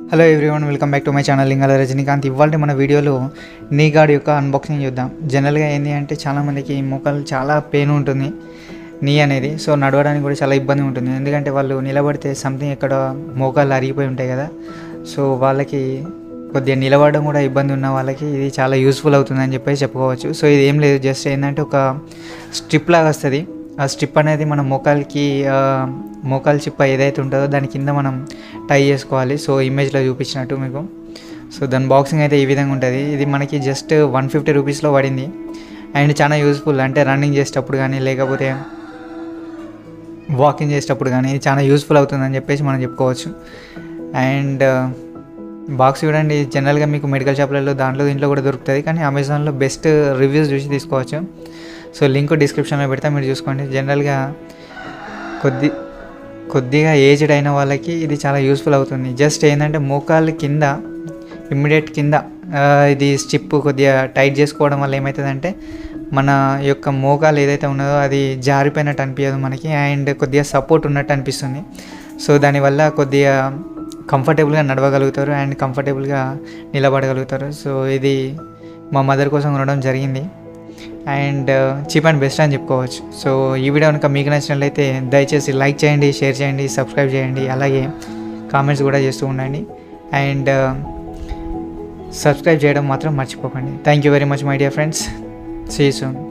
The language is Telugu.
hello everyone welcome back to my channel Lingala Rajinikanth ఇవాళ మన వీడియోలో నీ గార్డ్ యొక్క అన్బాక్సింగ్ చూద్దాం జనరల్గా ఏంటి అంటే చాలామందికి మోకాలు చాలా పెయిన్ ఉంటుంది నీ అనేది సో నడవడానికి కూడా చాలా ఇబ్బంది ఉంటుంది ఎందుకంటే వాళ్ళు నిలబడితే సంథింగ్ ఎక్కడ మోకాలు అరిగిపోయి ఉంటాయి కదా సో వాళ్ళకి కొద్దిగా నిలబడడం కూడా ఇబ్బంది ఉన్న వాళ్ళకి ఇది చాలా యూస్ఫుల్ అవుతుందని చెప్పేసి చెప్పుకోవచ్చు సో ఇది ఏం లేదు జస్ట్ ఏంటంటే ఒక స్ట్రిప్ లాగా వస్తుంది ఆ స్ట్రిప్ అనేది మన మోకాల్కి ఆ, మోకాల్ చిప్ప ఏదైతే ఉంటుందో దాని కింద మనం టై చేసుకోవాలి సో ఇమేజ్లో చూపించినట్టు మీకు సో దాని బాక్సింగ్ అయితే ఈ విధంగా ఉంటుంది ఇది మనకి జస్ట్ వన్ ఫిఫ్టీ రూపీస్లో పడింది అండ్ చాలా యూస్ఫుల్ అంటే రన్నింగ్ చేసేటప్పుడు కానీ లేకపోతే వాకింగ్ చేసేటప్పుడు కానీ ఇది చాలా యూస్ఫుల్ అవుతుందని చెప్పేసి మనం చెప్పుకోవచ్చు అండ్ బాక్స్ చూడండి జనరల్గా మీకు మెడికల్ షాప్లలో దాంట్లో దీంట్లో కూడా దొరుకుతుంది కానీ అమెజాన్లో బెస్ట్ రివ్యూస్ చూసి తీసుకోవచ్చు సో లింక్ డిస్క్రిప్షన్లో పెడతా మీరు చూసుకోండి జనరల్గా కొద్ది కొద్దిగా ఏజ్డ్ అయిన వాళ్ళకి ఇది చాలా యూస్ఫుల్ అవుతుంది జస్ట్ ఏంటంటే మోకాలు కింద ఇమ్మీడియట్ కింద ఆ, ఇది స్టిప్ కొద్దిగా టైట్ చేసుకోవడం వల్ల ఏమవుతుందంటే మన యొక్క మోకాలు ఏదైతే ఉన్నదో అది జారిపోయినట్టు అనిపించదు మనకి అండ్ కొద్దిగా సపోర్ట్ ఉన్నట్టు అనిపిస్తుంది సో దానివల్ల కొద్దిగా కంఫర్టబుల్గా నడవగలుగుతారు అండ్ కంఫర్టబుల్గా నిలబడగలుగుతారు సో ఇది మా మదర్ కోసం కొనడం జరిగింది అండ్ చీప్ అండ్ బెస్ట్ అని చెప్పుకోవచ్చు సో ఈ వీడియో కనుక మీకు నచ్చినట్లయితే దయచేసి లైక్ చేయండి షేర్ చేయండి సబ్స్క్రైబ్ చేయండి అలాగే కామెంట్స్ కూడా చేస్తూ ఉండండి అండ్ సబ్స్క్రైబ్ చేయడం మాత్రం మర్చిపోకండి thank you very much my dear friends see soon